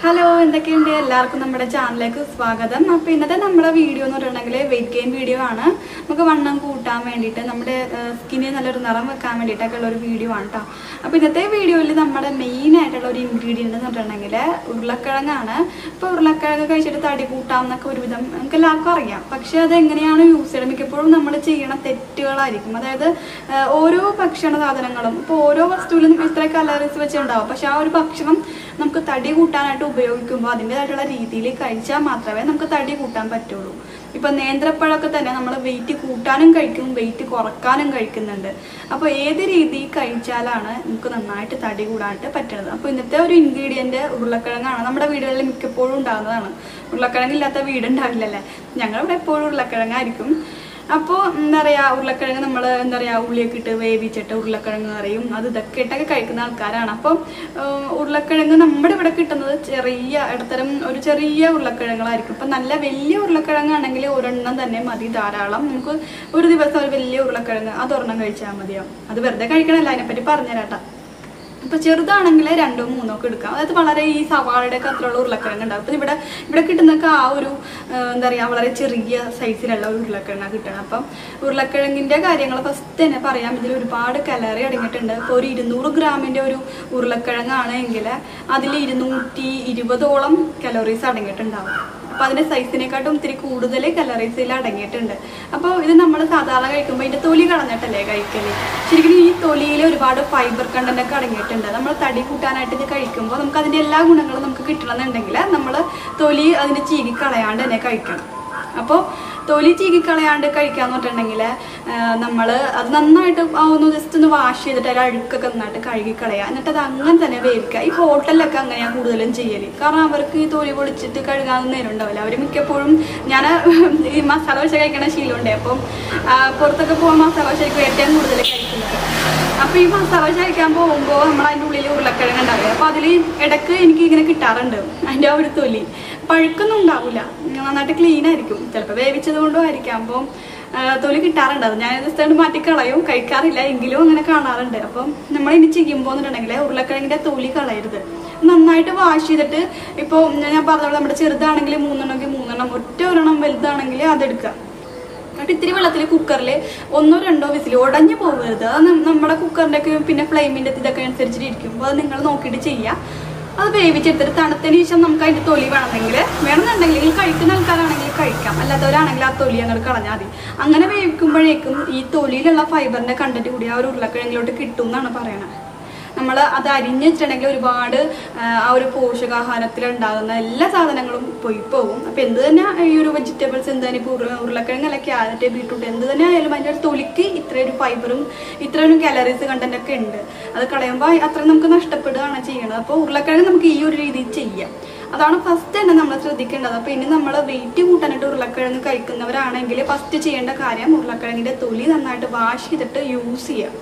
Hello എന്തൊക്കെയുണ്ട് എല്ലാവർക്കും നമ്മുടെ ചാനലിലേക്ക് സ്വാഗതം അപ്പോൾ ഇന്നത്തെ നമ്മുടെ വീഡിയോ എന്ന് പറഞ്ഞിട്ടുണ്ടെങ്കിൽ വെയിറ്റ് ഗെയിൻ വീഡിയോ ആണ് നമുക്ക് വണ്ണം കൂട്ടാൻ വേണ്ടിയിട്ട് നമ്മുടെ സ്കിന്നിന് നല്ലൊരു നിറം വെക്കാൻ വേണ്ടിയിട്ടൊക്കെ ഉള്ള ഒരു വീഡിയോ ആണ് കേട്ടോ അപ്പോൾ ഇന്നത്തെ വീഡിയോയിൽ നമ്മുടെ മെയിൻ ആയിട്ടുള്ള ഒരു ഇൻഗ്രീഡിയൻ്റ് എന്ന് പറഞ്ഞിട്ടുണ്ടെങ്കിൽ ഉരുളക്കിഴങ്ങാണ് ഇപ്പോൾ ഉരുളക്കിഴങ്ങ് കഴിച്ചിട്ട് തടി കൂട്ടാം എന്നൊക്കെ ഒരുവിധം നമുക്ക് എല്ലാവർക്കും അറിയാം പക്ഷേ അത് എങ്ങനെയാണ് യൂസ് ചെയ്യുന്നത് മിക്കപ്പോഴും നമ്മൾ ചെയ്യണ തെറ്റുകളായിരിക്കും അതായത് ആ, ഓരോ ഭക്ഷണ സാധനങ്ങളും ഇപ്പോൾ ഓരോ വസ്തുവിലും ഇത്ര കലറീസ് വെച്ചിട്ടുണ്ടാവും പക്ഷെ ആ ഒരു ഭക്ഷണം നമുക്ക് തടി കൂട്ടാനായിട്ട് ഉപയോഗിക്കുമ്പോൾ അതിൻ്റെതായിട്ടുള്ള രീതിയിൽ കഴിച്ചാൽ മാത്രമേ നമുക്ക് തടി കൂട്ടാൻ പറ്റുള്ളൂ ഇപ്പൊ നേന്ത്രപ്പഴമൊക്കെ തന്നെ നമ്മൾ വെയിറ്റ് കൂട്ടാനും കഴിക്കും വെയിറ്റ് കുറക്കാനും കഴിക്കുന്നുണ്ട് അപ്പോൾ ഏത് രീതിയിൽ കഴിച്ചാലാണ് നമുക്ക് നന്നായിട്ട് തടി കൂടാനായിട്ട് പറ്റുന്നത് അപ്പോൾ ഇന്നത്തെ ഒരു ഇൻഗ്രീഡിയന്റ് ഉരുളക്കിഴങ്ങാണ് നമ്മുടെ വീടുകളിൽ മിക്കപ്പോഴും ഉണ്ടാകുന്നതാണ് ഉരുളക്കിഴങ്ങില്ലാത്ത വീടുണ്ടാവില്ലല്ലേ ഞങ്ങളിവിടെ എപ്പോഴും ഉരുളക്കിഴങ്ങായിരിക്കും അപ്പോൾ എന്താ പറയുക ഉരുളക്കിഴങ്ങ് നമ്മൾ എന്താ പറയുക ഉള്ളിയൊക്കെ ഇട്ട് വേവിച്ചിട്ട് ഉരുളക്കിഴങ്ങ് കറിയും അത് ഇതൊക്കെ ഇട്ടൊക്കെ കഴിക്കുന്ന ആൾക്കാരാണ് അപ്പം ഏഹ്, ഉരുളക്കിഴങ്ങ് നമ്മുടെ ഇവിടെ കിട്ടുന്നത് ചെറിയ ഇടത്തരം ഒരു ചെറിയ ഉരുളക്കിഴങ്ങുകളായിരിക്കും ഇപ്പം നല്ല വലിയ ഉരുളക്കിഴങ്ങാണെങ്കിൽ ഒരെണ്ണം തന്നെ മതി ധാരാളം നമുക്ക് ഒരു ദിവസം ഒരു വലിയ ഉരുളക്കിഴങ്ങ് അതൊരെണ്ണം കഴിച്ചാൽ മതിയാവും അത് വെറുതെ കഴിക്കണമല്ല അതിനെപ്പറ്റി പറഞ്ഞുതരാട്ടാ ഇപ്പൊ ചെറുതാണെങ്കിൽ രണ്ടോ മൂന്നോ ഒക്കെ എടുക്കാം അതായത് വളരെ ഈ സവാളയുടെ ഒക്കെ അത്രയുള്ള ഉരുളക്കിഴങ്ങ് ഉണ്ടാവും അപ്പൊ ഇവിടെ ഇവിടെ കിട്ടുന്നൊക്കെ ആ ഒരു ആ, എന്താ പറയാ വളരെ ചെറിയ സൈസിലുള്ള ഒരു ഉരുളക്കിഴങ്ങ് കിട്ടണം അപ്പം ഉരുളക്കിഴങ്ങിന്റെ കാര്യങ്ങൾ ഫസ്റ്റ് തന്നെ പറയാം ഇതിൽ ഒരുപാട് കലറി അടങ്ങിയിട്ടുണ്ട് ഇപ്പോൾ ഒരു ഇരുന്നൂറ് ഗ്രാമിന്റെ ഒരു ഉരുളക്കിഴങ്ങാണ് എങ്കിൽ അതിൽ ഇരുന്നൂറ്റി ഇരുപതോളം കലോറീസ് അടങ്ങിയിട്ടുണ്ടാവും അപ്പൊ അതിന്റെ സൈസിനെക്കാട്ടും ഇത്തിരി കൂടുതൽ കലറീസിൽ അടങ്ങിയിട്ടുണ്ട് അപ്പോൾ ഇത് നമ്മൾ സാധാരണ കഴിക്കുമ്പോൾ ഇതിന്റെ തൊലി കളഞ്ഞിട്ടല്ലേ കഴിക്കല് ശരിക്കും ഈ തൊലിയിൽ ഒരുപാട് ഫൈബർ കണ്ടന്റ് ഒക്കെ അടങ്ങിയിട്ടുണ്ട് നമ്മൾ തടി കൂട്ടാനായിട്ട് ഇത് കഴിക്കുമ്പോൾ നമുക്ക് അതിന്റെ എല്ലാ ഗുണങ്ങളും നമുക്ക് കിട്ടണമെന്നുണ്ടെങ്കിൽ നമ്മൾ തൊലി അതിന്റെ ചീകി കളയാണ്ട് തന്നെ കഴിക്കണം അപ്പോൾ തൊലി ചീകി കളയാണ്ട് കഴിക്കാന്ന് പറഞ്ഞിട്ടുണ്ടെങ്കിൽ നമ്മൾ അത് നന്നായിട്ട് ആ ഒന്ന് ജസ്റ്റ് ഒന്ന് വാഷ് ചെയ്തിട്ട് അതിൽ അഴുക്കൊക്കെ നന്നായിട്ട് കഴുകി കളയുക എന്നിട്ട് അത് അങ്ങനെ തന്നെ വേവിക്കുക ഈ ഹോട്ടലിലൊക്കെ അങ്ങനെയാണ് കൂടുതലും ചെയ്യല് കാരണം അവർക്ക് ഈ തൊലി പൊളിച്ചിട്ട് കഴുകാനൊന്നും നേരം ഉണ്ടാവില്ല അവർ മിക്കപ്പോഴും ഞാൻ ഈ മസാല വെച്ച് കഴിക്കണ ശീലമുണ്ട് അപ്പം ആ, പുറത്തൊക്കെ പോകാൻ മസാല വെച്ചായിരിക്കും ഏറ്റവും കൂടുതൽ കഴിക്കുന്നത് അപ്പൊ ഈ മസാല കഴിക്കാൻ പോകുമ്പോൾ നമ്മൾ അതിൻ്റെ ഉള്ളിൽ ഉരുളക്കിഴങ്ങ് ഉണ്ടാവില്ല അപ്പൊ അതിൽ ഇടക്ക് എനിക്ക് ഇങ്ങനെ കിട്ടാറുണ്ട് അതിൻ്റെ ആ ഒരു തൊലി പഴുക്കൊന്നും ഉണ്ടാവില്ല നന്നായിട്ട് ക്ലീൻ ആയിരിക്കും ചിലപ്പോൾ വേവിച്ചത് കൊണ്ടും ആയിരിക്കാം അപ്പം ആ, തൊലി കിട്ടാറുണ്ട് അത് ഞാൻ ജസ്റ്റ് കൊണ്ട് മാറ്റി കളയും കഴിക്കാറില്ല എങ്കിലും അങ്ങനെ കാണാറുണ്ട് അപ്പം നമ്മൾ ഇനി ചെയ്യുമ്പോൾ എന്നുണ്ടെങ്കിൽ ഉരുളക്കിഴങ്ങിന്റെ തൊലി കളയരുത് നന്നായിട്ട് വാഷ് ചെയ്തിട്ട് ഇപ്പോൾ ഞാൻ പറഞ്ഞത് നമ്മുടെ ചെറുതാണെങ്കിൽ മൂന്നെണ്ണമെങ്കിൽ മൂന്നെണ്ണം ഒറ്റ ഒരെണ്ണം വലുതാണെങ്കിൽ അതെടുക്കുക എന്നിട്ട് ഇത്തിരി വെള്ളത്തിൽ കുക്കറിൽ ഒന്നോ രണ്ടോ വിസിൽ ഉടഞ്ഞു പോകരുത് അത് നം- നമ്മുടെ കുക്കറിന്റെ ഒക്കെ പിന്നെ ഫ്ലെയിമിന്റെ ഇതൊക്കെ അനുസരിച്ചിട്ട് ഇരിക്കുമ്പോൾ അത് നിങ്ങൾ നോക്കിയിട്ട് ചെയ്യുക അത് വേവിച്ചെടുത്തിട്ട് തണുത്തതിന് ശേഷം നമുക്ക് അതിന്റെ തൊലി വേണമെങ്കിൽ വേണമെന്നുണ്ടെങ്കിൽ നിങ്ങൾ കഴിക്കുന്ന ആൾക്കാരാണെങ്കിൽ കഴിക്കാം അല്ലാത്തവരാണെങ്കിൽ ആ തൊലി അങ്ങോട്ട് കളഞ്ഞാൽ മതി അങ്ങനെ വേവിക്കുമ്പോഴേക്കും ഈ തൊലിയിലുള്ള ഫൈബറിന്റെ കണ്ടന്റ് കൂടി ആ ഒരു ഉരുളക്കിഴങ്ങിലോട്ട് കിട്ടും എന്നാണ് പറയണത് നമ്മൾ അത് അരിഞ്ഞ് വെച്ചിട്ടുണ്ടെങ്കിൽ ഒരുപാട് ആ, ആ ഒരു പോഷകാഹാരത്തിൽ ഉണ്ടാകുന്ന എല്ലാ സാധനങ്ങളും പോയി പോകും അപ്പൊ എന്ത് തന്നെ ഈ ഒരു വെജിറ്റബിൾസ് എന്ത് തന്നെ ഇപ്പോൾ ഉരുള ഉരുളക്കിഴങ്ങ് അല്ല ക്യാരറ്റ് ബീട്രൂട്ട് എന്ത് തന്നെ ആയാലും അതിൻ്റെ ഒരു തൊലിക്ക് ഇത്രയൊരു ഫൈബറും ഇത്രയൊരു കാലറീസ് കണ്ടന്റ് ഒക്കെ ഉണ്ട് അത് കളയുമ്പോൾ അത്ര നമുക്ക് നഷ്ടപ്പെടുകയാണ് ചെയ്യണത് അപ്പോൾ ഉരുളക്കിഴങ്ങ് നമുക്ക് ഈ ഒരു രീതിയിൽ ചെയ്യാം അതാണ് ഫസ്റ്റ് തന്നെ നമ്മൾ ശ്രദ്ധിക്കേണ്ടത് അപ്പോൾ ഇനി നമ്മൾ വെയിറ്റ് കൂട്ടാനായിട്ട് ഉരുളക്കിഴങ്ങ് കഴിക്കുന്നവരാണെങ്കിൽ ഫസ്റ്റ് ചെയ്യേണ്ട കാര്യം ഉരുളക്കിഴങ്ങിന്റെ തൊലി നന്നായിട്ട് വാഷ് ചെയ്തിട്ട് യൂസ് ചെയ്യാം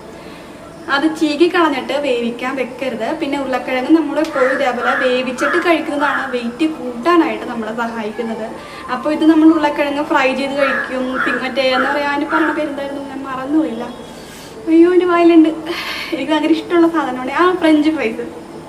അത് ചീകി കളഞ്ഞിട്ട് വേവിക്കാൻ വെക്കരുത് പിന്നെ ഉരുളക്കിഴങ്ങ് നമ്മൾ എപ്പോഴും ഇതേപോലെ വേവിച്ചിട്ട് കഴിക്കുന്നതാണ് വെയിറ്റ് കൂട്ടാനായിട്ട് നമ്മളെ സഹായിക്കുന്നത് അപ്പോൾ ഇത് നമ്മൾ ഉരുളക്കിഴങ്ങ് ഫ്രൈ ചെയ്ത് കഴിക്കും പിന്നെ മറ്റേ എന്താ പറയുക അതിന് പറഞ്ഞ പേരെന്തായിരുന്നു ഞാൻ മറന്നുപോയില്ല അയ്യോ എൻ്റെ വായിലുണ്ട് എനിക്ക് ഭയങ്കര ഇഷ്ടമുള്ള സാധനമാണ് ആ ഫ്രഞ്ച് ഫ്രൈസ്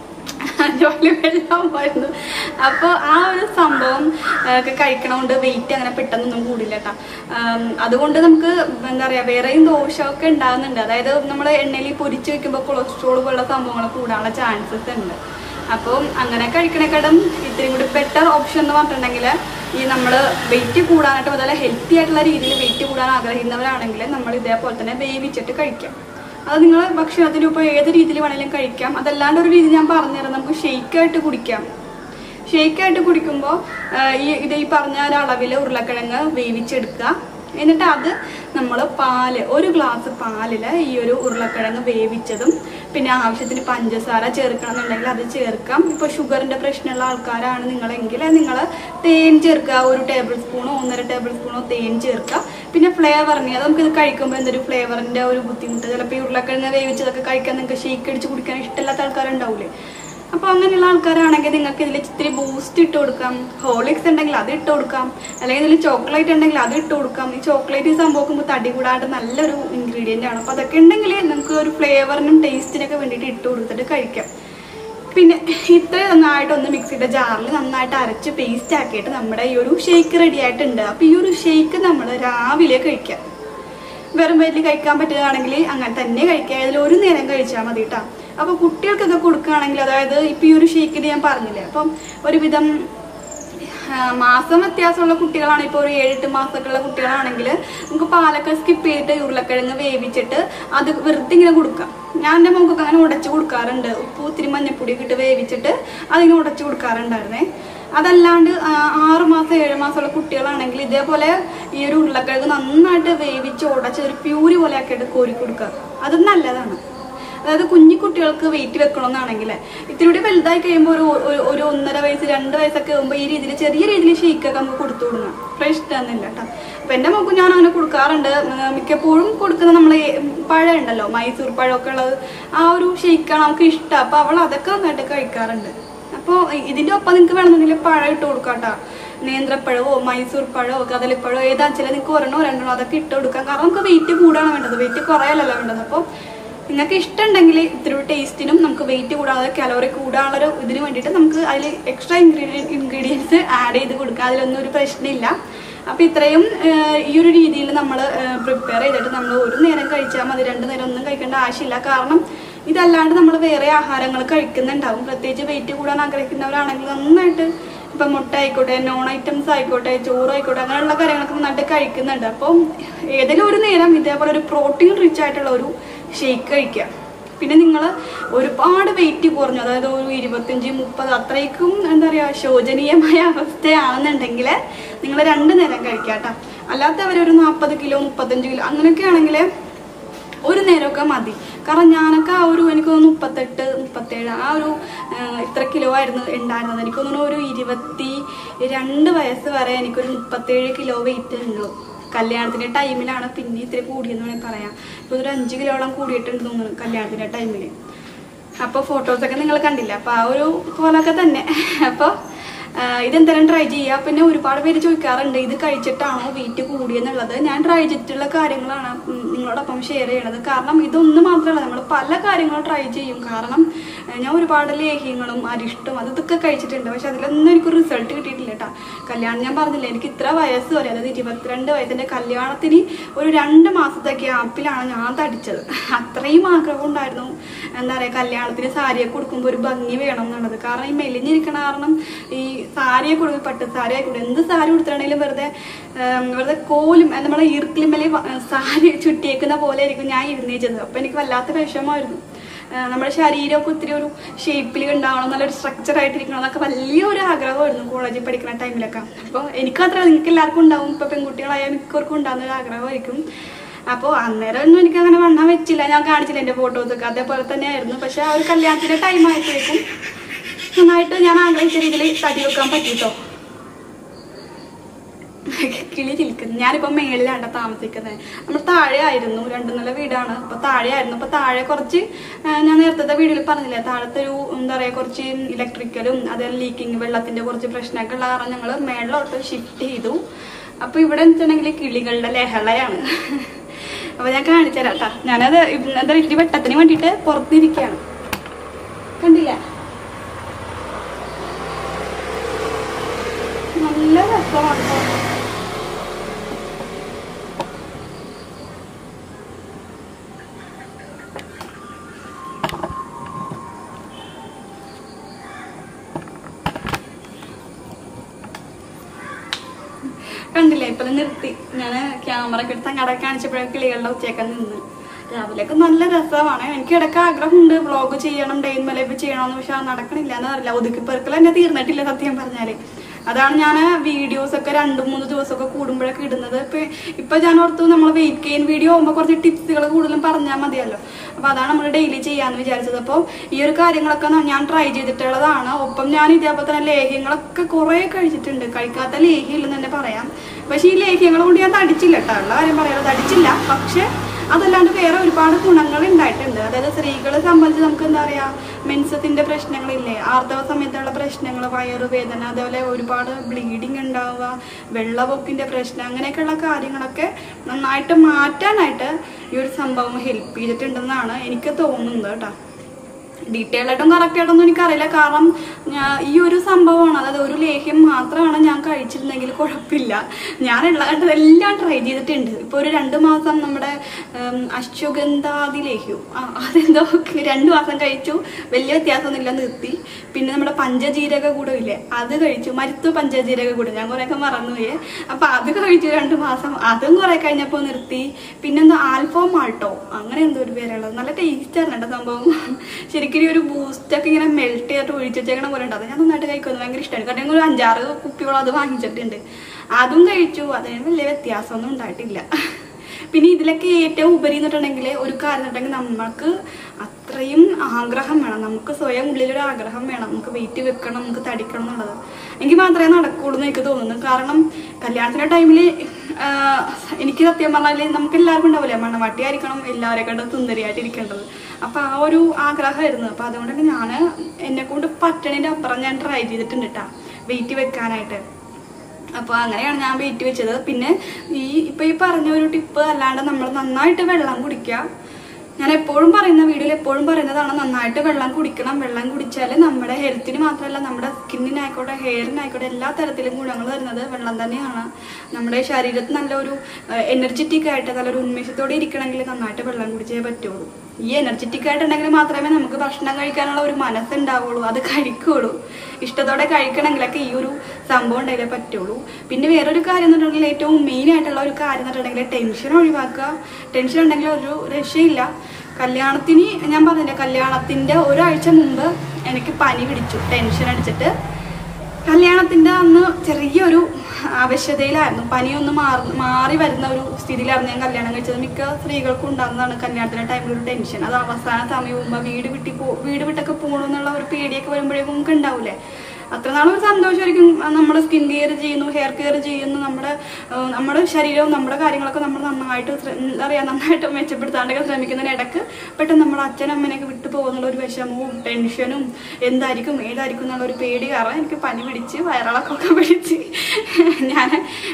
ജോലി വെള്ളം പോയിരുന്നു അപ്പോൾ ആ ഒരു സംഭവം ആ, ഒക്കെ കഴിക്കണോണ്ട് വെയിറ്റ് അങ്ങനെ പെട്ടെന്നൊന്നും കൂടില്ല കേട്ടോ അതുകൊണ്ട് നമുക്ക് എന്താ പറയുക വേറെയും ദോഷമൊക്കെ ഉണ്ടാകുന്നുണ്ട് അതായത് നമ്മൾ എണ്ണയിൽ പൊരിച്ച് വെക്കുമ്പോൾ കൊളസ്ട്രോൾ പോലുള്ള സംഭവങ്ങൾ കൂടാനുള്ള ചാൻസസ് ഉണ്ട് അപ്പോൾ അങ്ങനെ കഴിക്കണേക്കാളും ഇത്രയും കൂടി ബെറ്റർ ഓപ്ഷൻ എന്ന് പറഞ്ഞിട്ടുണ്ടെങ്കിൽ ഈ നമ്മൾ വെയിറ്റ് കൂടാനായിട്ട് അതുപോലെ ഹെൽത്തി ആയിട്ടുള്ള രീതിയിൽ വെയിറ്റ് കൂടാൻ ആഗ്രഹിക്കുന്നവരാണെങ്കിൽ നമ്മൾ ഇതേപോലെ തന്നെ വേവിച്ചിട്ട് കഴിക്കാം അത് നിങ്ങൾ ഭക്ഷണത്തിന് ഇപ്പോൾ ഏത് രീതിയിൽ വേണമെങ്കിലും കഴിക്കാം അതല്ലാണ്ട് ഒരു രീതി ഞാൻ പറഞ്ഞുതരാം നമുക്ക് ഷെയ്ക്കായിട്ട് കുടിക്കാം ഷെയ്ക്കായിട്ട് കുടിക്കുമ്പോൾ ഈ ഇത് ഈ പറഞ്ഞ ഒരു അളവിൽ ഉരുളക്കിഴങ്ങ് വേവിച്ചെടുക്കുക എന്നിട്ട് അത് നമ്മൾ പാല് ഒരു ഗ്ലാസ് പാലിൽ ഈ ഒരു ഉരുളക്കിഴങ്ങ് വേവിച്ചതും പിന്നെ ആവശ്യത്തിന് പഞ്ചസാര ചേർക്കണം എന്നുണ്ടെങ്കിൽ അത് ചേർക്കാം ഇപ്പോൾ ഷുഗറിൻ്റെ പ്രശ്നമുള്ള ആൾക്കാരാണ് നിങ്ങളെങ്കിൽ നിങ്ങൾ തേൻ ചേർക്കുക ഒരു ടേബിൾ സ്പൂണോ ഒന്നര ടേബിൾ സ്പൂണോ തേൻ ചേർക്കുക പിന്നെ ഫ്ലേവറിന് അത് നമുക്ക് ഇത് കഴിക്കുമ്പോൾ എന്തൊരു ഫ്ലേവറിൻ്റെ ഒരു ബുദ്ധിമുട്ട് ചിലപ്പോൾ ഈ ഉരുളക്കിഴങ്ങ് വേവിച്ചതൊക്കെ കഴിക്കാൻ നിങ്ങൾക്ക് ഷേക്ക് അടിച്ച് കുടിക്കാൻ ഇഷ്ടമില്ലാത്ത ആൾക്കാരുണ്ടാവില്ലേ അപ്പോൾ അങ്ങനെയുള്ള ആൾക്കാരാണെങ്കിൽ നിങ്ങൾക്ക് ഇതിൽ ഇത്തിരി ബൂസ്റ്റ് ഇട്ട് കൊടുക്കാം ഹോളിക്സ് ഉണ്ടെങ്കിൽ അത് ഇട്ട് കൊടുക്കാം അല്ലെങ്കിൽ ഇതിൽ ചോക്ലേറ്റ് ഉണ്ടെങ്കിൽ അത് ഇട്ട് കൊടുക്കാം ഈ ചോക്ലേറ്റ് സംഭവം തടി കൂടാണ്ട് നല്ലൊരു ഇൻഗ്രീഡിയൻ്റ് ആണ് അപ്പോൾ അതൊക്കെ ഉണ്ടെങ്കിൽ നമുക്ക് ഒരു ഫ്ലേവറിനും ടേസ്റ്റിനൊക്കെ വേണ്ടിയിട്ട് ഇട്ട് കൊടുത്തിട്ട് കഴിക്കാം പിന്നെ ഇത്ര നന്നായിട്ടൊന്ന് മിക്സിയുടെ ജാറിൽ നന്നായിട്ട് അരച്ച് പേസ്റ്റ് ആക്കിയിട്ട് നമ്മുടെ ഈ ഒരു ഷേക്ക് റെഡി ആയിട്ടുണ്ട് അപ്പൊ ഈ ഒരു ഷേക്ക് നമ്മൾ രാവിലെ കഴിക്കാം വെറും വയറ്റിൽ കഴിക്കാൻ പറ്റുകയാണെങ്കിൽ അങ്ങനെ തന്നെ കഴിക്കുക അതിൽ ഒരു നേരം കഴിച്ചാൽ മതി കേട്ടോ അപ്പൊ കുട്ടികൾക്കൊക്കെ കൊടുക്കുകയാണെങ്കിൽ അതായത് ഇപ്പൊ ഈ ഒരു ഷേക്കിന് ഞാൻ പറഞ്ഞില്ലേ അപ്പം ഒരുവിധം ആ, മാസം വ്യത്യാസമുള്ള കുട്ടികളാണ് ഇപ്പോൾ ഒരു ഏഴെട്ട് മാസമൊക്കെയുള്ള കുട്ടികളാണെങ്കിൽ നമുക്ക് പാലൊക്കെ സ്കിപ്പ് ചെയ്തിട്ട് ഉരുളക്കിഴങ്ങ് വേവിച്ചിട്ട് അത് വെറുതെ ഇങ്ങനെ കൊടുക്കാം ഞാൻ എൻ്റെ മോക്കൊക്കെ അങ്ങനെ ഉടച്ച് കൊടുക്കാറുണ്ട് ഉപ്പ് ഇത്തിരി മഞ്ഞപ്പൊടി ഇട്ട് വേവിച്ചിട്ട് അതിങ്ങനെ ഉടച്ച് കൊടുക്കാറുണ്ടായിരുന്നേ അതല്ലാണ്ട് ആ, ആറ് മാസം ഏഴ് മാസമുള്ള കുട്ടികളാണെങ്കിൽ ഇതേപോലെ ഈ ഒരു ഉരുളക്കിഴങ്ങ് നന്നായിട്ട് വേവിച്ച് ഉടച്ച് ഒരു പ്യൂരി പോലെ ആക്കിയിട്ട് കോരി കൊടുക്കുക അത് നല്ലതാണ് അതായത് കുഞ്ഞു കുട്ടികൾക്ക് വെയിറ്റ് വെക്കണമെന്നാണെങ്കിൽ ഇത്തിരി കൂടി വലുതായി കഴിയുമ്പോൾ ഒരു ഒരു- ഒരു ഒന്നര വയസ്സ് രണ്ട് വയസ്സൊക്കെ ആകുമ്പോൾ ഈ രീതിയിൽ ചെറിയ രീതിയിൽ ഷെയ്ക്കൊക്കെ നമുക്ക് കൊടുത്തു തുടങ്ങാം പ്രശ്നമൊന്നുമില്ല കേട്ടോ അപ്പം എൻ്റെ മോക്കും ഞാൻ അങ്ങനെ കൊടുക്കാറുണ്ട് ഉം, മിക്കപ്പോഴും കൊടുക്കുന്ന നമ്മൾ പഴം ഉണ്ടല്ലോ മൈസൂർ പഴമൊക്കെ ഉള്ളത് ആ ഒരു ഷെയ്ക്കാണ് നമുക്ക് ഇഷ്ടം അപ്പം അവൾ അതൊക്കെ നന്നായിട്ട് കഴിക്കാറുണ്ട് അപ്പോൾ ഇതിൻ്റെ ഒപ്പം നിങ്ങൾക്ക് വേണമെന്നുണ്ടെങ്കിൽ പഴം ഇട്ട് കൊടുക്കാം കേട്ടോ നേന്ത്രപ്പഴമോ മൈസൂർ പഴമോ കദളിപ്പഴമോ ഏതാ വെച്ചാൽ നിങ്ങൾക്ക് ഒരെണ്ണോ രണ്ടെണ്ണോ അതൊക്കെ ഇട്ട് കൊടുക്കാം കാരണം നമുക്ക് വെയിറ്റ് കൂടാണ് വേണ്ടത് വെയിറ്റ് കുറയലല്ല വേണ്ടത് അപ്പോൾ നിങ്ങൾക്ക് ഇഷ്ടമുണ്ടെങ്കിൽ ഇത്തിരി ടേസ്റ്റിനും നമുക്ക് വെയിറ്റ് കൂടാതെ കലോറി കൂടാനുള്ളൊരു ഇതിന് വേണ്ടിയിട്ട് നമുക്ക് അതിൽ എക്സ്ട്രാ ഇൻഗ്രീഡിയൻ ഇൻഗ്രീഡിയൻസ് ആഡ് ചെയ്ത് കൊടുക്കുക അതിലൊന്നും ഒരു പ്രശ്നമില്ല അപ്പോൾ ഇത്രയും ആഹ്, ഈ ഒരു രീതിയിൽ നമ്മൾ പ്രിപ്പയർ ചെയ്തിട്ട് നമ്മൾ ഒരു നേരം കഴിച്ചാൽ മതി രണ്ട് നേരം ഒന്നും കഴിക്കേണ്ട ആവശ്യമില്ല കാരണം ഇതല്ലാണ്ട് നമ്മൾ വേറെ ആഹാരങ്ങൾ കഴിക്കുന്നുണ്ടാവും പ്രത്യേകിച്ച് വെയിറ്റ് കൂടാൻ ആഗ്രഹിക്കുന്നവരാണെങ്കിൽ നന്നായിട്ട് ഇപ്പം മുട്ട ആയിക്കോട്ടെ നോൺ ഐറ്റംസ് ആയിക്കോട്ടെ ചോറ് ആയിക്കോട്ടെ അങ്ങനെയുള്ള കാര്യങ്ങളൊക്കെ നന്നായിട്ട് കഴിക്കുന്നുണ്ട് അപ്പം ഏതെങ്കിലും ഒരു നേരം ഇതേപോലെ ഒരു പ്രോട്ടീൻ റിച്ച് ആയിട്ടുള്ള ഒരു ഷേക്ക് കഴിക്കുക പിന്നെ നിങ്ങൾ ഒരുപാട് വെയിറ്റ് കുറഞ്ഞു അതായത് ഒരു ഇരുപത്തഞ്ച് മുപ്പത് അത്രയ്ക്കും എന്താ പറയുക ശോചനീയമായ അവസ്ഥയാണെന്നുണ്ടെങ്കിൽ നിങ്ങൾ രണ്ട് നേരം കഴിക്കുക കേട്ടോ അല്ലാത്തവർ ഒരു നാൽപ്പത് കിലോ മുപ്പത്തഞ്ച് കിലോ അങ്ങനെയൊക്കെ ആണെങ്കിൽ ഒരു നേരമൊക്കെ മതി കാരണം ഞാനൊക്കെ ആ ഒരു എനിക്ക് തോന്നുന്നു മുപ്പത്തെട്ട് മുപ്പത്തേഴ് ആ ഒരു ആ, ഇത്ര കിലോ ആയിരുന്നു ഉണ്ടായിരുന്നത് എനിക്ക് തോന്നുന്നു ഒരു ഇരുപത്തി രണ്ട് വയസ്സ് വരെ എനിക്കൊരു മുപ്പത്തേഴ് കിലോ വെയിറ്റ് ഉള്ളൂ കല്യാണത്തിന്റെ ടൈമിലാണ് പിന്നെ ഇത്തിരി കൂടിയെന്ന് വേണമെങ്കിൽ പറയാം ഇപ്പൊ ഒരു അഞ്ച് കിലോളം കൂടിയിട്ടുണ്ട് തോന്നുന്നു കല്യാണത്തിന്റെ ടൈമിൽ അപ്പോൾ ഫോട്ടോസൊക്കെ നിങ്ങൾ കണ്ടില്ല അപ്പോൾ ആ ഒരു പോലൊക്കെ തന്നെ അപ്പോൾ ഇതെന്തായാലും ട്രൈ ചെയ്യുക പിന്നെ ഒരുപാട് പേര് ചോദിക്കാറുണ്ട് ഇത് കഴിച്ചിട്ടാണോ വെയിറ്റ് കൂടിയെന്നുള്ളത് ഞാൻ ട്രൈ ചെയ്തിട്ടുള്ള കാര്യങ്ങളാണ് ഉം നിങ്ങളോടൊപ്പം ഷെയർ ചെയ്യണത് കാരണം ഇതൊന്നും മാത്രമല്ല നമ്മൾ പല കാര്യങ്ങളും ട്രൈ ചെയ്യും കാരണം ഏഹ് ഞാൻ ഒരുപാട് ലേഹ്യങ്ങളും അരിഷ്ടവും അത് ഇതൊക്കെ കഴിച്ചിട്ടുണ്ട് പക്ഷെ അതിലൊന്നും എനിക്ക് റിസൾട്ട് കിട്ടിയിട്ടില്ല കേട്ടോ കല്യാണം ഞാൻ പറഞ്ഞില്ല എനിക്ക് ഇത്ര വയസ്സ് വരെ അതായത് ഇരുപത്തിരണ്ട് വയസ്സിന്റെ കല്യാണത്തിന് ഒരു രണ്ട് മാസത്തെ ഗ്യാപ്പിലാണ് ഞാൻ തടിച്ചത് അത്രയും ആഗ്രഹം ഉണ്ടായിരുന്നു എന്താ പറയുക കല്യാണത്തിന് സാരിയൊക്കെ കൊടുക്കുമ്പോൾ ഒരു ഭംഗി വേണം എന്നുള്ളത് കാരണം ഈ മെലിഞ്ഞിരിക്കണ കാരണം ഈ സാരിയെ കൊടുക്കും പട്ട് സാരി ആയിക്കോട്ടെ എന്ത് സാരി കൊടുത്തിട്ടുണ്ടെങ്കിലും വെറുതെ ഉം, വെറുതെ കോലും ഏ, നമ്മളെ ഈർക്കിലിമേലെ സാരി ചുറ്റിയേക്കുന്ന പോലെ ആയിരിക്കും ഞാൻ ഇരുന്നേച്ചത് അപ്പൊ എനിക്ക് വല്ലാത്ത വിഷമമായിരുന്നു ആ, നമ്മുടെ ശരീരമൊക്കെ ഒത്തിരി ഒരു ഷേപ്പിൽ ഉണ്ടാവണം നല്ലൊരു സ്ട്രക്ചർ ആയിട്ടിരിക്കണം എന്നൊക്കെ വലിയൊരു ആഗ്രഹമായിരുന്നു കോളേജിൽ പഠിക്കുന്ന ടൈമിലൊക്കെ അപ്പോൾ എനിക്ക് മാത്രമല്ല നിങ്ങൾക്ക് എല്ലാവർക്കും ഉണ്ടാവും ഇപ്പൊ പെൺകുട്ടികളായ മിക്കവർക്കും ഉണ്ടാകുന്ന ഒരു ആഗ്രഹമായിരിക്കും അപ്പോൾ അന്നേരം ഒന്നും എനിക്ക് അങ്ങനെ വണ്ണം വെച്ചില്ല ഞാൻ കാണിച്ചില്ല എൻ്റെ ഫോട്ടോസൊക്കെ അതേപോലെ തന്നെയായിരുന്നു പക്ഷെ ആ ഒരു കല്യാണത്തിന്റെ ടൈം ആയപ്പോഴേക്കും നന്നായിട്ട് ഞാൻ ആഗ്രഹിച്ച രീതിയിൽ തടി വെക്കാൻ പറ്റിട്ടോ കിളി ചിലിക്കുന്നു ഞാനിപ്പോ മേളിലാണ് താമസിക്കുന്നത് നമ്മൾ താഴെ ആയിരുന്നു രണ്ടു നില വീടാണ് അപ്പൊ താഴെ ആയിരുന്നു അപ്പൊ താഴെ കുറച്ച് ആ, ഞാൻ നേരത്തെ വീഡിയോയിൽ പറഞ്ഞില്ലേ താഴത്തെ ഒരു എന്താ പറയാ കുറച്ച് ഇലക്ട്രിക്കലും അതേപോലെ ലീക്കിങ് വെള്ളത്തിന്റെ കുറച്ച് പ്രശ്നമൊക്കെ ഉള്ള കാരണം ഞങ്ങൾ മേളിലോട്ട് ഷിഫ്റ്റ് ചെയ്തു അപ്പൊ ഇവിടെ വെച്ചിട്ടുണ്ടെങ്കിൽ കിളികളുടെ ലഹളയാണ് അപ്പൊ ഞാൻ കാണിച്ചു തരാം കേട്ടാ ഞാനത് ഇ- എന്താ ഇത്തിരി വെട്ടത്തിന് വേണ്ടിയിട്ട് പുറത്തിരിക്കുകയാണ് കണ്ടില്ല നല്ല രസമാണ് ട്ടോ. കണ്ടില്ലേ ഇപ്പൊ ഇത് നിർത്തി ഞാൻ ക്യാമറ ഒക്കെ എടുത്ത് അങ്ങടെ കാണിച്ചപ്പോഴേ കിളികളുടെ ഉച്ചയൊക്കെ നിന്ന് രാവിലെയൊക്കെ നല്ല രസമാണ് എനിക്ക് ഇടയ്ക്ക് ആഗ്രഹമുണ്ട് വ്ളോഗ് ചെയ്യണം ഡെയിൻ മലൈവ് ചെയ്യണമെന്ന് പക്ഷെ അത് നടക്കണില്ല എന്ന് അറിയില്ല ഒതുക്കി പെറുക്കൽ എന്നെ തീർന്നിട്ടില്ല സത്യം പറഞ്ഞാല് അതാണ് ഞാൻ വീഡിയോസ് ഒക്കെ രണ്ടു മൂന്ന് ദിവസമൊക്കെ കൂടുമ്പോഴൊക്കെ ഇടുന്നത് ഇപ്പൊ ഇപ്പൊ ഞാൻ ഓർത്തു നമ്മൾ വെയിറ്റ് ഗെയിൻ വീഡിയോ ആകുമ്പോൾ കുറച്ച് ടിപ്സുകൾ കൂടുതലും പറഞ്ഞാൽ മതിയല്ലോ അപ്പൊ അതാണ് നമ്മൾ ഡെയിലി ചെയ്യാന്ന് വിചാരിച്ചത് അപ്പോൾ ഈ ഒരു കാര്യങ്ങളൊക്കെ ന- ഞാൻ ട്രൈ ചെയ്തിട്ടുള്ളതാണ് ഒപ്പം ഞാൻ ഇതേപോലെ തന്നെ ലേഹ്യങ്ങളൊക്കെ കുറെ കഴിച്ചിട്ടുണ്ട് കഴിക്കാത്ത ലേഹ്യം ഇല്ലെന്ന് തന്നെ പറയാം പക്ഷെ ഈ ലേഹ്യങ്ങൾ കൊണ്ട് ഞാൻ തടിച്ചില്ല കേട്ടോ ഉള്ള കാര്യം പറയാതെ തടിച്ചില്ല പക്ഷെ അതല്ലാണ്ട് വേറെ ഒരുപാട് ഗുണങ്ങൾ ഉണ്ടായിട്ടുണ്ട് അതായത് സ്ത്രീകളെ സംബന്ധിച്ച് നമുക്ക് എന്താ പറയാ മെൻസത്തിന്റെ പ്രശ്നങ്ങളില്ലേ ആർത്തവ സമയത്തുള്ള പ്രശ്നങ്ങൾ വയറുവേദന അതേപോലെ ഒരുപാട് ബ്ലീഡിങ് ഉണ്ടാവുക വെള്ളപ്പൊക്കിന്റെ പ്രശ്നം അങ്ങനെയൊക്കെയുള്ള കാര്യങ്ങളൊക്കെ നന്നായിട്ട് മാറ്റാനായിട്ട് ഈ ഒരു സംഭവം ഹെൽപ്പ് ചെയ്തിട്ടുണ്ടെന്നാണ് എനിക്ക് തോന്നുന്നത് കേട്ടോ ഡീറ്റെയിൽ ആയിട്ടും കറക്റ്റ് ആയിട്ടൊന്നും എനിക്കറിയില്ല കാരണം ഞാൻ ഈ ഒരു സംഭവമാണ് അതായത് ഒരു ലേഹ്യം മാത്രമാണ് ഞാൻ കഴിച്ചിരുന്നെങ്കിൽ കുഴപ്പമില്ല ഞാൻ എല്ലാം ട്രൈ ചെയ്തിട്ടുണ്ട് ഇപ്പോൾ ഒരു രണ്ട് മാസം നമ്മുടെ ഉം, അശ്വഗന്ധാദി ലേഹ്യം ആ, അതെന്തോ രണ്ട് മാസം കഴിച്ചു വലിയ വ്യത്യാസമൊന്നുമില്ല നിർത്തി പിന്നെ നമ്മുടെ പഞ്ചജീരക കൂടെ ഇല്ലേ അത് കഴിച്ചു മരുത്ത് പഞ്ചജീരക കൂടെ ഞാൻ കുറേയൊക്കെ മറന്നുപോയേ അപ്പൊ അത് കഴിച്ചു രണ്ട് മാസം അതും കുറെ കഴിഞ്ഞപ്പോൾ നിർത്തി പിന്നെന്താ ആൽഫോ മാൾട്ടോ അങ്ങനെ എന്തോ ഒരു പേരുള്ളത് നല്ല ടേസ്റ്റ് ആണ് കേട്ടോ സംഭവം ശരിക്കും ഒരു ബൂസ്റ്റ് ഒക്കെ ഇങ്ങനെ മെൽറ്റ് ചെയ്തിട്ട് ഒഴിച്ച് വെച്ചേക്കണ പോലെ ഉണ്ട് അത് ഞാൻ നന്നായിട്ട് കഴിക്കുന്നത് ഭയങ്കര ഇഷ്ടമാണ് കാരണം ഞങ്ങൾ ഒരു അഞ്ചാറ് കുപ്പികൾ അത് വാങ്ങിച്ചിട്ടുണ്ട് അതും കഴിച്ചു അതിന് വലിയ വ്യത്യാസമൊന്നും ഉണ്ടായിട്ടില്ല പിന്നെ ഇതിലൊക്കെ ഏറ്റവും ഉപരി എന്നിട്ടുണ്ടെങ്കിൽ ഒരു കാര്യം എന്നിട്ടുണ്ടെങ്കിൽ നമ്മൾക്ക് അത്രയും ആഗ്രഹം വേണം നമുക്ക് സ്വയം ഉള്ളിലൊരു ആഗ്രഹം വേണം നമുക്ക് വെയിറ്റ് വെക്കണം നമുക്ക് തടിക്കണം എന്നുള്ളത് എങ്കിൽ മാത്രമേ നടക്കുള്ളൂ എന്ന് എനിക്ക് തോന്നുന്നു കാരണം കല്യാണത്തിന്റെ ടൈമിൽ എനിക്ക് സത്യം പറഞ്ഞാൽ നമുക്ക് എല്ലാവർക്കും ഉണ്ടാവില്ലേ മണ്ണവാട്ടി ആയിരിക്കണം എല്ലാവരെ കണ്ടും സുന്ദരിയായിട്ട് ഇരിക്കേണ്ടത് അപ്പൊ ആ ഒരു ആഗ്രഹമായിരുന്നു അപ്പൊ അതുകൊണ്ട് തന്നെ ഞാൻ എന്നെ കൊണ്ട് പറ്റണതിന്റെ അപ്പുറം ഞാൻ ട്രൈ ചെയ്തിട്ടുണ്ട് കേട്ടാ വെയിറ്റ് വെക്കാനായിട്ട് അപ്പോൾ അങ്ങനെയാണ് ഞാൻ വെയിറ്റ് വെച്ചത് പിന്നെ ഈ ഇപ്പൊ ഈ പറഞ്ഞ ഒരു ടിപ്പ് അല്ലാണ്ട് നമ്മൾ നന്നായിട്ട് വെള്ളം കുടിക്കുക ഞാൻ എപ്പോഴും പറയുന്ന വീഡിയോയിൽ എപ്പോഴും പറയുന്നതാണ് നന്നായിട്ട് വെള്ളം കുടിക്കണം വെള്ളം കുടിച്ചാൽ നമ്മുടെ ഹെൽത്തിന് മാത്രമല്ല നമ്മുടെ സ്കിന്നിനായിക്കോട്ടെ ഹെയറിനായിക്കോട്ടെ എല്ലാ തരത്തിലും ഗുണങ്ങൾ വരുന്നത് വെള്ളം തന്നെയാണ് നമ്മുടെ ശരീരത്തിൽ നല്ലൊരു എനർജറ്റിക് ആയിട്ട് നല്ലൊരു ഉന്മേഷത്തോടെ ഇരിക്കണമെങ്കിൽ നന്നായിട്ട് വെള്ളം കുടിച്ചേ പറ്റുള്ളൂ ഈ എനർജറ്റിക് ആയിട്ടുണ്ടെങ്കിൽ മാത്രമേ നമുക്ക് ഭക്ഷണം കഴിക്കാനുള്ള ഒരു മനസ്സുണ്ടാവുള്ളൂ അത് കഴിക്കുള്ളൂ ഇഷ്ടത്തോടെ കഴിക്കണമെങ്കിലൊക്കെ ഈ ഒരു സംഭവം ഉണ്ടെങ്കിലേ പറ്റുള്ളൂ പിന്നെ വേറൊരു കാര്യം എന്ന് പറഞ്ഞിട്ടുണ്ടെങ്കിൽ ഏറ്റവും മെയിൻ ആയിട്ടുള്ള ഒരു കാര്യം എന്ന് പറഞ്ഞിട്ടുണ്ടെങ്കിൽ ടെൻഷൻ ഒഴിവാക്കുക ടെൻഷൻ ഉണ്ടെങ്കിൽ ഒരു രക്ഷയില്ല കല്യാണത്തിന് ഞാൻ പറഞ്ഞില്ലേ കല്യാണത്തിന്റെ ഒരാഴ്ച മുമ്പ് എനിക്ക് പനി പിടിച്ചു ടെൻഷൻ അടിച്ചിട്ട് കല്യാണത്തിന്റെ അന്ന് ചെറിയൊരു ആവശ്യതയിലായിരുന്നു പനിയൊന്ന് മാറി മാറി വരുന്ന ഒരു സ്ഥിതിയിലായിരുന്നു ഞാൻ കല്യാണം കഴിച്ചത് മിക്ക സ്ത്രീകൾക്കും ഉണ്ടാകുന്നതാണ് കല്യാണത്തിന്റെ ടൈമിൽ ഒരു ടെൻഷൻ അത് അവസാന സമയമാകുമ്പോൾ വീട് വിട്ടി പോ വീട് വിട്ടൊക്കെ പോകണമെന്നുള്ള ഒരു പേടിയൊക്കെ വരുമ്പോഴേക്കും നമുക്ക് ഉണ്ടാവില്ലേ അത്ര നാളും ഒരു സന്തോഷമായിരിക്കും നമ്മൾ സ്കിൻ കെയർ ചെയ്യുന്നു ഹെയർ കെയർ ചെയ്യുന്നു നമ്മുടെ ആ, നമ്മുടെ ശരീരവും നമ്മുടെ കാര്യങ്ങളൊക്കെ നമ്മൾ നന്നായിട്ട് ശ്ര- എന്താ പറയുക നന്നായിട്ട് മെച്ചപ്പെടുത്താണ്ടൊക്കെ ശ്രമിക്കുന്നതിനിടക്ക് പെട്ടെന്ന് നമ്മുടെ അച്ഛനമ്മനെയൊക്കെ വിട്ടു പോകുന്നുള്ള ഒരു വിഷമവും ടെൻഷനും എന്തായിരിക്കും ഏതായിരിക്കും എന്നുള്ള ഒരു പേടി കാരണം എനിക്ക് പനി പിടിച്ച് വയറിളക്കൊക്കെ പിടിച്ച് ഞാൻ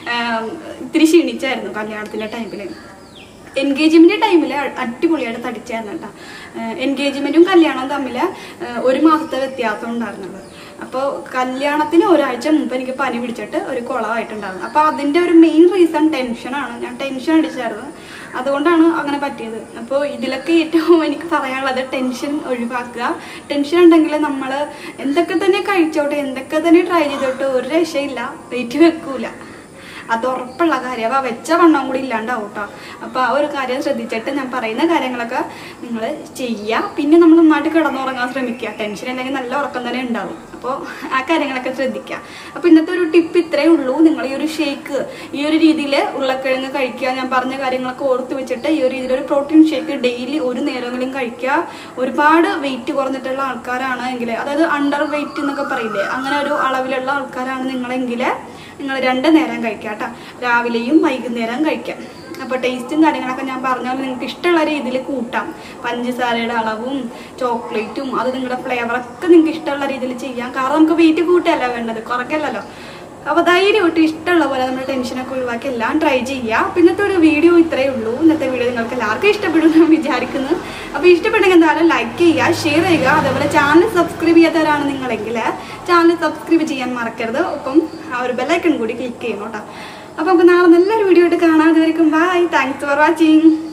ഇത്തിരി ക്ഷീണിച്ചായിരുന്നു കല്യാണത്തിൻ്റെ ടൈമിൽ എൻഗേജ്മെന്റ് ടൈമിൽ അടിപൊളിയായിട്ട് തടിച്ചായിരുന്നു കേട്ടോ എൻഗേജ്മെന്റും കല്യാണവും തമ്മിൽ ഒരു മാസത്തെ വ്യത്യാസം ഉണ്ടായിരുന്നുള്ളൂ അപ്പോൾ കല്യാണത്തിന് ഒരാഴ്ച മുമ്പ് എനിക്ക് പനി പിടിച്ചിട്ട് ഒരു കുളമായിട്ടുണ്ടായിരുന്നു അപ്പോൾ അതിന്റെ ഒരു മെയിൻ റീസൺ ടെൻഷനാണ് ഞാൻ ടെൻഷൻ അടിച്ചായിരുന്നു അതുകൊണ്ടാണ് അങ്ങനെ പറ്റിയത് അപ്പോൾ ഇതിലൊക്കെ ഏറ്റവും എനിക്ക് പറയാനുള്ളത് ടെൻഷൻ ഒഴിവാക്കുക ടെൻഷൻ ഉണ്ടെങ്കിൽ നമ്മൾ എന്തൊക്കെ തന്നെ കഴിച്ചോട്ടെ എന്തൊക്കെ തന്നെ ട്രൈ ചെയ്തോട്ടെ ഒരു രക്ഷയില്ല വെയിറ്റ് വെക്കൂല അത് ഉറപ്പുള്ള കാര്യം അപ്പോൾ വെച്ച വണ്ണം കൂടി ഇല്ലാണ്ടാവും കേട്ടോ അപ്പോൾ ആ ഒരു കാര്യം ശ്രദ്ധിച്ചിട്ട് ഞാൻ പറയുന്ന കാര്യങ്ങളൊക്കെ നിങ്ങൾ ചെയ്യുക പിന്നെ നമ്മൾ നന്നായിട്ട് കിടന്നുറങ്ങാൻ ശ്രമിക്കുക ടെൻഷൻ ഉണ്ടെങ്കിൽ നല്ല ഉറക്കം തന്നെ ഉണ്ടാവും അപ്പോൾ ആ കാര്യങ്ങളൊക്കെ ശ്രദ്ധിക്കുക അപ്പോൾ ഇന്നത്തെ ഒരു ടിപ്പ് ഇത്രയേ ഉള്ളൂ നിങ്ങൾ ഈ ഒരു ഷേക്ക് ഈ ഒരു രീതിയിൽ ഉരുളക്കിഴങ്ങ് കഴിക്കുക ഞാൻ പറഞ്ഞ കാര്യങ്ങളൊക്കെ ഓർത്ത് വെച്ചിട്ട് ഈ ഒരു രീതിയിൽ ഒരു പ്രോട്ടീൻ ഷേക്ക് ഡെയിലി ഒരു നേരമെങ്കിലും കഴിക്കുക ഒരുപാട് വെയിറ്റ് കുറഞ്ഞിട്ടുള്ള ആൾക്കാരാണ് എങ്കിൽ അതായത് അണ്ടർ വെയിറ്റ് എന്നൊക്കെ പറയില്ലേ അങ്ങനെ ഒരു അളവിലുള്ള ആൾക്കാരാണ് നിങ്ങളെങ്കിൽ നിങ്ങൾ രണ്ട് നേരം കഴിക്കാം കേട്ടോ രാവിലെയും വൈകുന്നേരം കഴിക്കാം അപ്പോൾ ടേസ്റ്റും കാര്യങ്ങളൊക്കെ ഞാൻ പറഞ്ഞ പോലെ നിങ്ങൾക്ക് ഇഷ്ടമുള്ള രീതിയിൽ കൂട്ടാം പഞ്ചസാരയുടെ അളവും ചോക്ലേറ്റും അത് നിങ്ങളുടെ ഫ്ലേവറൊക്കെ നിങ്ങൾക്ക് ഇഷ്ടമുള്ള രീതിയിൽ ചെയ്യാം കാരണം നമുക്ക് വെയിറ്റ് കൂട്ടല്ല വേണ്ടത് കുറയ്ക്കല്ലല്ലോ അപ്പോൾ ധൈര്യമായിട്ട് ഇഷ്ടമുള്ള പോലെ നമ്മുടെ ടെൻഷനൊക്കെ ഒഴിവാക്കി എല്ലാം ട്രൈ ചെയ്യുക പിന്നത്തെ ഒരു വീഡിയോ ഇത്രയേ ഉള്ളൂ ഇന്നത്തെ വീഡിയോ നിങ്ങൾക്ക് എല്ലാവർക്കും ഇഷ്ടപ്പെടും എന്ന് വിചാരിക്കുന്നു അപ്പോൾ ഇഷ്ടപ്പെട്ടെങ്കിൽ എന്തായാലും ലൈക്ക് ചെയ്യുക ഷെയർ ചെയ്യുക അതേപോലെ ചാനൽ സബ്സ്ക്രൈബ് ചെയ്യാത്തവരാണ് നിങ്ങളെങ്കിൽ ചാനൽ സബ്സ്ക്രൈബ് ചെയ്യാൻ മറക്കരുത് ഒപ്പം ആ ഒരു ബെല്ലൈക്കൺ കൂടി ക്ലിക്ക് ചെയ്യണം കേട്ടോ അപ്പോൾ നമുക്ക് നാളെ നല്ലൊരു വീഡിയോ ആയിട്ട് കാണാതെ ബൈ താങ്ക്സ് ഫോർ വാച്ചിങ്